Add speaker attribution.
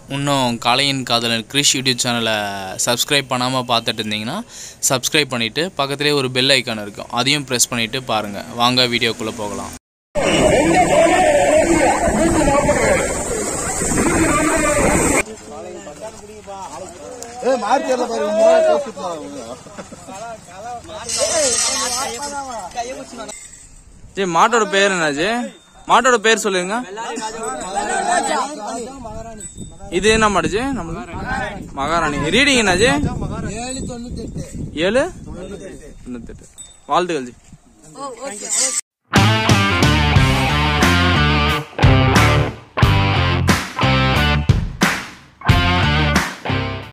Speaker 1: இன்னும் காளையின் காதலன் கிரிஷ் யூடியூப் சேனலை சப்ஸ்கிரைப் பண்ணாமல் பார்த்துட்டு இருந்தீங்கன்னா சப்ஸ்கிரைப் பண்ணிவிட்டு பக்கத்துலேயே ஒரு பெல் ஐக்கான் இருக்கும் அதையும் ப்ரெஸ் பண்ணிவிட்டு பாருங்கள் வாங்க வீடியோக்குள்ளே போகலாம்
Speaker 2: ஏ மார்க்கெட்ல பாருங்க மூணாவது போஸ்ட்
Speaker 3: ஜி மாட்டோட பேர் என்னாச்சு மாட்டோட பேர் சொல்லுங்க இது என்ன மாடுச்சு நம்ம மகாராணி ரீடிங் என்னாச்சு
Speaker 2: ஏழு தொண்ணூத்தி எட்டு
Speaker 3: ஏழு தொண்ணூத்தெட்டு வாழ்த்துக்கள் ஜி